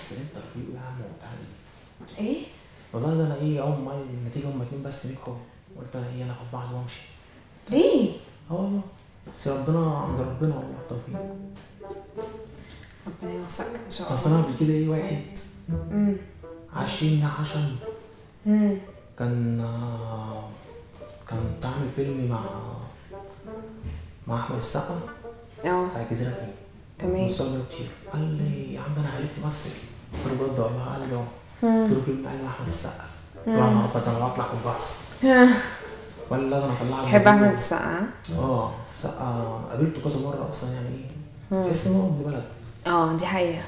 بس الانترفيو يا عم وتعالى ايه والله ده انا ايه اول ما النتيجه هما اتنين بس نجحوا قلت انا ايه انا اخد بعض وامشي ليه اه والله بس ربنا عند ربنا والله التوفيق ربنا يوفقك ان شاء اصل الله انا قبل كده ايه واحد امم عشرين عشم امم كان آه، كان عامل فيلم مع مع احمد السقا اه بتاع الجزيره اتنين تمام مصور كتير قال لي يا عم انا عليك تمثل قلت له بجد والله قال لي اه مم. قلت له فيلم قال لي احمد السقا قلت له انا هبقى انا هطلع كومبارس آه. ولا لا ده انا هطلعها تحب بالفيديو. احمد السقا اه السقا قابلته كذا مره اصلا يعني ايه تحس ان هو ابن بلد اه دي حقيقه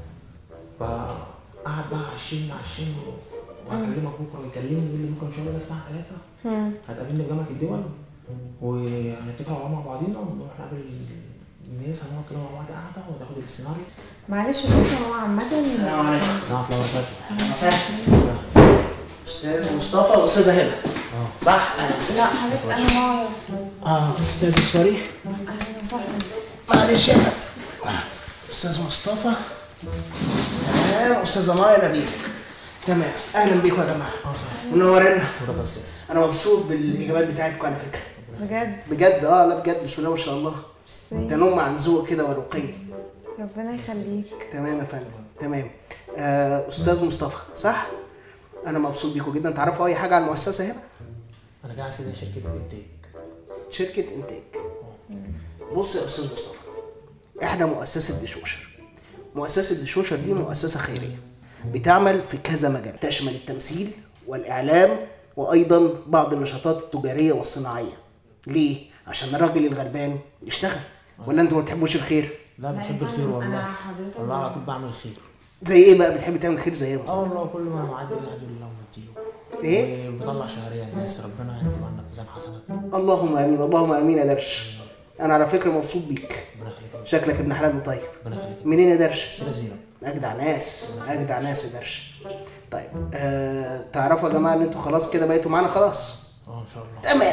فقعد بقى 20 20 وهكلمك بكره ويكلمني يقول لي بكره ان شاء الله الساعه 3 مم. هتقابلني في جامعه الدول وهنتفق على مع بعضينا ونروح نقابل الناس هنقعد كده مع بعض قاعده وتاخد السيناريو معلش بص هو عامة السلام عليكم نعرف لو فات مساء استاذ مصطفى واستاذه هبه اه صح انا مساء لا حضرتك انا مايا اه استاذ سوري اهلا وسهلا معلش يا فندم آه، استاذ مصطفى تمام استاذه مايا نبيل تمام اهلا بيكم يا جماعه منورنا وده استاذ انا مبسوط بالاجابات بتاعتكم على فكره بجد بجد اه لا بجد بسم الله ما شاء الله ميرسي تنم عن ذوق كده ورقي ربنا يخليك تمام يا فندم تمام آه استاذ مصطفى صح انا مبسوط بيكم جدا تعرفوا اي حاجه عن المؤسسه هنا انا قاعد سيدي شركه انتاج شركة إنتاج بص يا أستاذ مصطفى إحنا مؤسسة دشوشر مؤسسة دشوشر دي مؤسسة خيرية بتعمل في كذا مجال تشمل التمثيل والإعلام وأيضا بعض النشاطات التجارية والصناعية ليه؟ عشان الراجل الغلبان يشتغل ولا أنتوا ما بتحبوش الخير؟ لا لا بحب يا الخير فندم، والله أنا حضرتك والله على طول بعمل خير زي إيه بقى بتحب تعمل خير زي إيه يا اه مصطفى؟ والله كل ما انا معدي قاعد يقول الله مديله إيه؟ وبطلع شهريه الناس ربنا يعني يكتب لنا ميزان حسنات اللهم آمين اللهم آمين يا درش أنا على فكرة مبسوط بيك ربنا يخليك يا باشا. شكلك ابن حلال وطيب ربنا يخليك منين يا درش؟ السيده زينب اجدع ناس اجدع ناس يا درش طيب آه تعرفوا يا جماعه ان انتوا خلاص كده بقيتوا معانا خلاص اه ان شاء الله تمام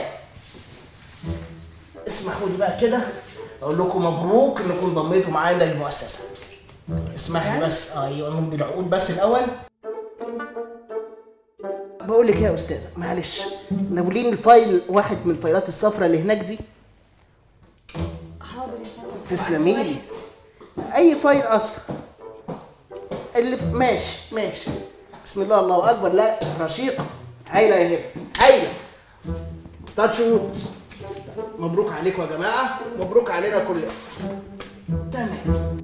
اسمحوا لي بقى كده اقول لكم مبروك انكم انضميتوا معانا للمؤسسه اسمح لي بس اه ايوه نمضي العقود بس الاول بقول لك إيه يا استاذه معلش ناولين الفايل واحد من الفايلات الصفراء اللي هناك دي حاضر يا فندم تسلمي لي اي فايل اصفر اللي في- ماشي ماشي بسم الله الله اكبر لا رشيقه هايله يا هبه هايله تاتش وود مبروك عليكم يا جماعه مبروك علينا كلنا تمام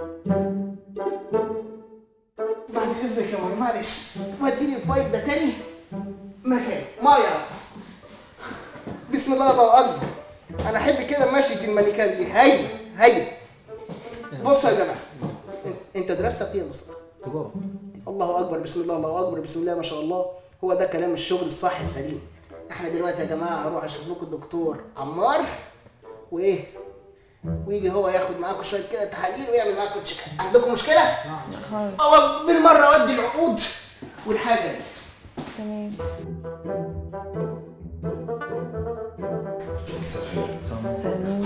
بعد اذنك يا ماما معلش وديني الفايل ده تاني مكان مايا بسم الله الله اكبر انا احب كده مشية الملكات دي هايله هايله بصوا يا جماعه إن- انت دراستك ايه يا مصطفى؟ تجاره الله اكبر بسم الله الله اكبر بسم الله ما شاء الله هو ده كلام الشغل الصح السليم احنا دلوقتي يا جماعه هروح اشوف لكم الدكتور عمار وايه ويجي هو ياخد معاكم شويه كده تحاليل ويعمل معاكم تشيك عندكم مشكله؟ خالص اه بالمره ودي العقود والحاجه دي تمام سلام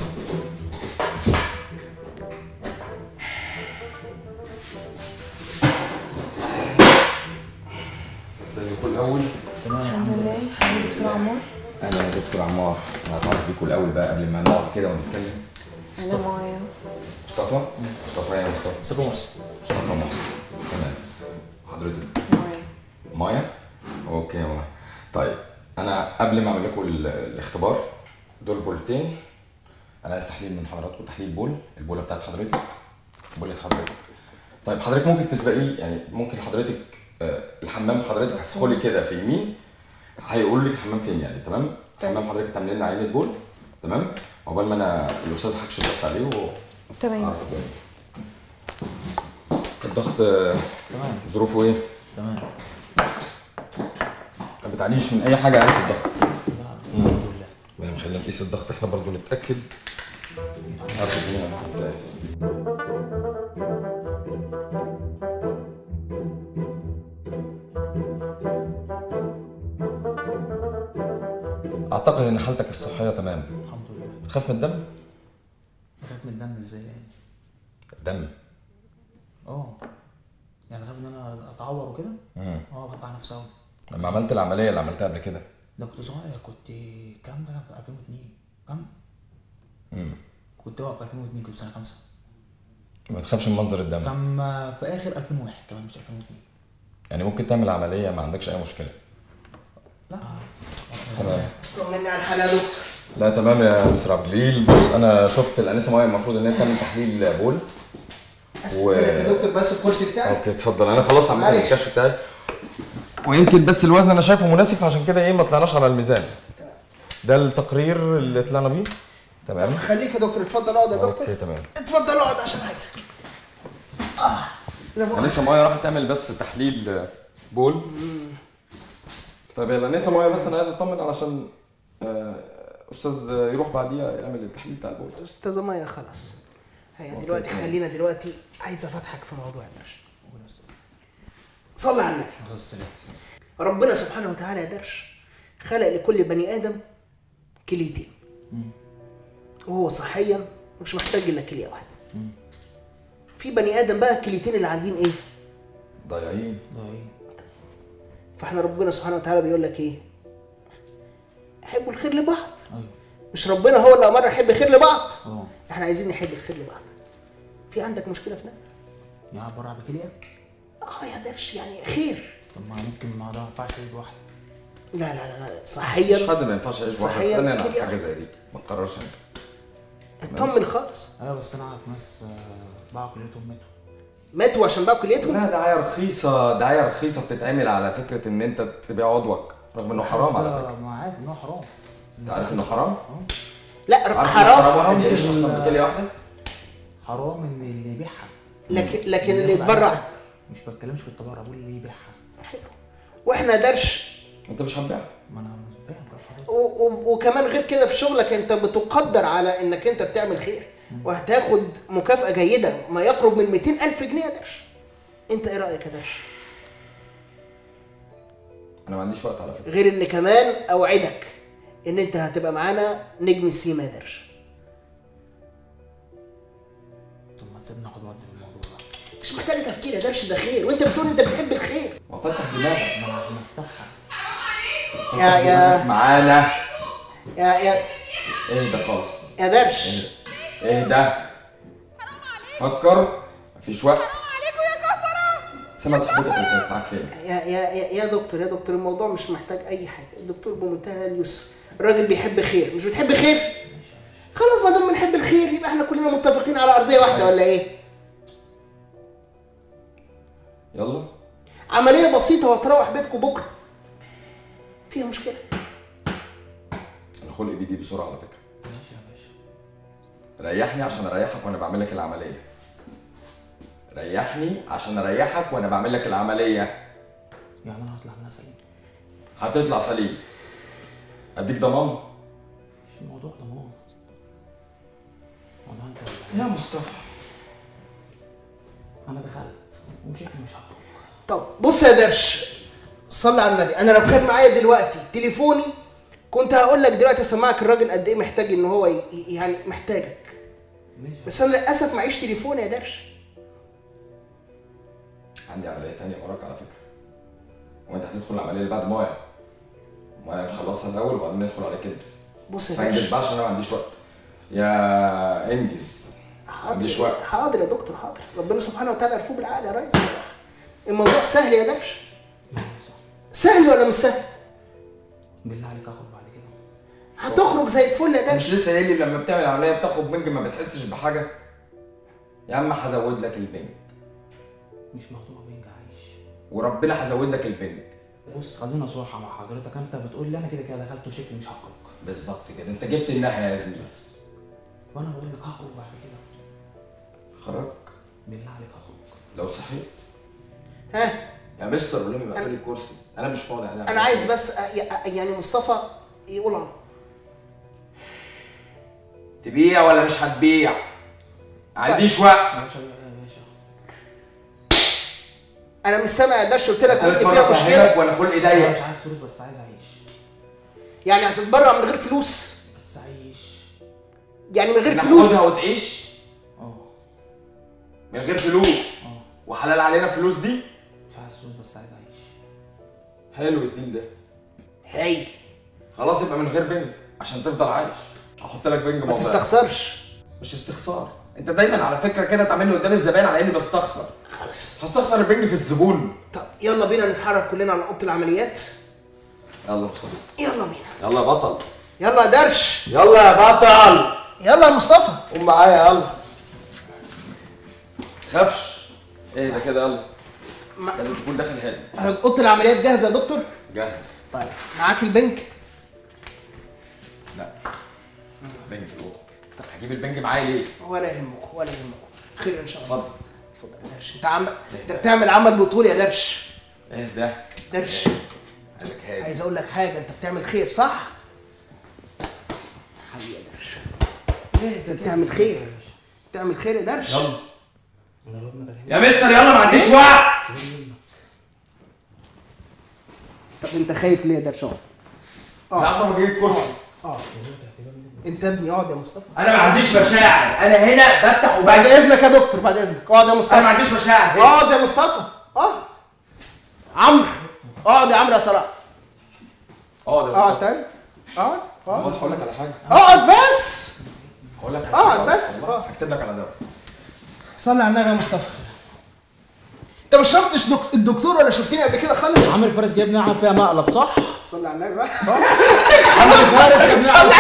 ازيكم الاول الحمد لله حبيبي دكتور عمار انا دكتور عمار انا هتعرف بيكم الاول بقى قبل ما نقعد كده ونتكلم انا مايا مصطفى مصطفى يا مصطفى مصطفى مصر مصطفى مصر تمام حضرتك مايا مايا اوكي يا مايا طيب انا قبل ما اعمل لكم ال- الاختبار دول بولتين انا عايز تحليل من حضراتكم تحليل بول البوله بتاعت حضرتك بوله حضرتك طيب حضرتك ممكن تسبقي يعني ممكن حضرتك آه، الحمام حضرتك هتدخلي كده في يمين هيقول لك الحمام فين يعني تمام طيب. حمام حضرتك تعملي لنا عينه بول تمام عقبال ما انا الاستاذ هكشف بس عليه و تمام أعرف الدنيا. الضغط آه، تمام ظروفه ايه؟ تمام ما بتعانيش من اي حاجه يعني في الضغط لا الحمد لله يعني خلينا نقيس الضغط احنا برضو نتاكد عارف الدنيا عامله ازاي اعتقد ان حالتك الصحيه تمام الحمد لله بتخاف من الدم بخاف من الدم ازاي يعني الدم اه اتعور وكده امم اه بخاف على نفسي قوي لما عملت العمليه اللي عملتها قبل كده ده كنت صغير كنت الكلام ده كان في 2002 كام؟ امم كنت واقف في 2002 كنت في سنه خمسه ما تخافش من منظر الدم كان في اخر 2001 كمان مش 2002 يعني ممكن تعمل عمليه ما عندكش اي مشكله لا تمام طمني على الحالة يا دكتور لا تمام يا مستر عبد الجليل بص انا شفت الانسه مايا المفروض ان هي تعمل تحليل بول استاذنك يا دكتور بس الكرسي بتاعي اوكي اتفضل انا خلصت عمليه معلش. الكشف بتاعي ويمكن بس الوزن انا شايفه مناسب عشان كده ايه ما طلعناش على الميزان ده التقرير اللي طلعنا بيه تمام خليك يا دكتور اتفضل اقعد يا دكتور اوكي تمام اتفضل اقعد عشان عايزك اه لا مؤاخذة. انسه مايا راحت تعمل بس تحليل بول طيب يلا انسه مايا بس انا عايز اطمن علشان آه، استاذ يروح بعديها يعمل التحليل بتاع البول استاذة مايا خلاص هي أوكي، دلوقتي تمام. خلينا دلوقتي عايز افتحك في موضوع يا درش صلي على النبي ربنا سبحانه وتعالى يا درش خلق لكل بني ادم كليتين وهو صحيا مش محتاج الا كليه واحده في بني ادم بقى الكليتين اللي عندهم ايه ضايعين ده ايه؟ فاحنا ربنا سبحانه وتعالى بيقول لك ايه حبوا الخير لبعض ايوه مش ربنا هو اللي امرنا نحب الخير لبعض اه احنا عايزين نحب الخير لبعض في عندك مشكله في ده يعني بره على بكليه اه يا درش يعني خير طب ما ممكن ما ده ما ينفعش يجي واحده لا لا لا لا مش صحيا حد ما ينفعش يعيش واحد صحيا استنى انا كده على يعني. حاجه زي دي ما تقررش انت اطمن خالص ايوه بس انا اعرف ناس آه، باعوا كليتهم ماتوا ماتوا عشان بقى كليتهم لا دعايه رخيصه دعايه رخيصه بتتعمل على فكره ان انت تبيع عضوك رغم انه حرام على فكره ما عارف ان هو حرام انت عارف انه حرام؟ لا عارف إنه حرام واحد في يعيش ال- اصلا بكليه واحده؟ حرام ان اللي يبيعها لكن لكن اللي ياخد عليها يتبرع حاجة. مش بتكلمش في التبرع بقول اللي يبيعها حلو واحنا درش انت مش هتبيع ما انا مش فاهم بقى حرام و- و- وكمان غير كده في شغلك انت بتقدر على انك انت بتعمل خير وهتاخد مكافأة جيدة ما يقرب من 200 ألف جنيه يا درش انت ايه رأيك يا درش انا ما عنديش وقت على فكره غير ان كمان اوعدك ان انت هتبقى معانا نجم السيما يا درش طب ما تسيبني اخد ودي بالموضوع ده مش محتاج تفكير يا درش ده خير وانت بتقول انت بتحب الخير وفتح دماغك ما انا عشان افتحها يا يا معانا يا يا اهدى خالص يا درش اهدى اهدى فكر مفيش وقت سمع صاحبتك اللي كانت معاك فين يا يا يا يا دكتور يا دكتور الموضوع مش محتاج اي حاجه الدكتور بمنتهى اليسر الراجل بيحب خير مش بتحب خير خلاص ما دام بنحب الخير يبقى احنا كلنا متفقين على ارضيه واحده ولا ايه يلا عمليه بسيطه وهتروح بيتكم بكره فيها مشكله انا خلقي بيدي بسرعه على فكره ماشي يا باشا ريحني عشان اريحك وانا بعمل لك العمليه ريحني عشان اريحك وانا بعمل لك العمليه يعني انا هطلع منها سليم هتطلع سليم اديك ضمان مش الموضوع ده مو موضوع انت اللي- يا مصطفى انا دخلت ومشيت مش هخرج طب بص يا درش صلي على النبي انا لو كان معايا دلوقتي تليفوني كنت هقول لك دلوقتي اسمعك الراجل قد ايه محتاج ان هو ي- يعني محتاجك ماشي بس انا للاسف معيش تليفون يا درش عندي عمليه تانية وراك على فكره وانت هتدخل العمليه اللي بعد مايا مايا نخلصها الاول وبعدين ندخل عليك انت بص يا فانجز درش بقى عشان انا ما عنديش وقت يا انجز ما عنديش وقت حاضر يا دكتور حاضر ربنا سبحانه وتعالى يرفوه بالعقل يا ريس الموضوع سهل يا درش صح سهل ولا مش سهل بالله عليك اخرج بعد كده هتخرج زي الفل يا درش مش لسه قايل لي لما بتعمل عمليه بتاخد بنج ما بتحسش بحاجه يا عم هزود لك البنج مش موضوع بينجا عايش وربنا هزود لك البنج بص خلينا صراحة مع حضرتك انت بتقول لي انا كده كده دخلت وشكلي مش هخرج بالظبط كده انت جبت الناحيه يا زميلي بس وانا بقول لك هخرج بعد كده خرج بالله عليك هخرج لو صحيت ها يا مستر قول لي بقى لي الكرسي انا مش فاضي عليها انا عايز بس أ- ي- يعني مصطفى يقول عم تبيع ولا مش هتبيع ما عنديش وقت يا باشا يا باشا انا مش سامع يا درش قلت لك ثالث قلت مره فيها افهمك مشكله وانا خلقي انا ضيق مش عايز فلوس بس عايز اعيش يعني هتتبرع من غير فلوس بس اعيش يعني من غير ناخدها فلوس وتعيش اه من غير فلوس اه وحلال علينا الفلوس دي مش عايز فلوس بس عايز اعيش حلو الديل ده هايل خلاص يبقى من غير بنج عشان تفضل عايش احط لك بنج ما موضعي تستخسرش مش استخسار انت دايما على فكره كده تعملني قدام الزبائن على اني بستخسر خلاص هستخسر البنج في الزبون طب يلا بينا نتحرك كلنا على اوضه العمليات يلا يا مصطفى يلا بينا يلا يا بطل يلا يا درش يلا يا بطل يلا يا مصطفى قوم معايا يلا تخافش ايه ده كده يلا ما- لازم تكون داخل هادي اوضه العمليات جاهزه يا دكتور جاهز طيب معاك البنك لا بنج في الاوضه طب هجيب البنج معايا ليه؟ ولا يهمك ولا يهمك خير ان شاء الله اتفضل اتفضل يا درش انت عم انت بتعمل عمل بطولي يا درش ايه ده؟ درش قال لك هادي عايز اقول لك حاجه انت بتعمل خير صح حبيبي يا درش ايه انت بتعمل خير بتعمل خير يا درش يلا انا الواد ما كان يا مستر يلا ما عنديش وقت طب انت خايف ليه يا درش اقعد لا اخرج اجيب الكرسي اه انت ابني اقعد يا مصطفى انا ما عنديش مشاعر انا هنا بفتح بعد وبقفل اذنك يا دكتور بعد اذنك اقعد يا مصطفى انا ما عنديش مشاعر اقعد يا مصطفى اقعد عمرو اقعد يا عمرو يا صلاح اقعد يا اقعد مصطفى تاني اقعد اقعد هقول لك على حاجه اقعد بس هقول لك على اقعد حاجة بس، والله. اقعد. هكتب لك على دواء صلي على النبي يا مصطفى انت مش شفتش دك... الدكتور ولا شفتني قبل كده خالص عامر فارس جايب نعم فيها مقلب صح؟ صلي على النبي بقى عامر فارس جايب نعم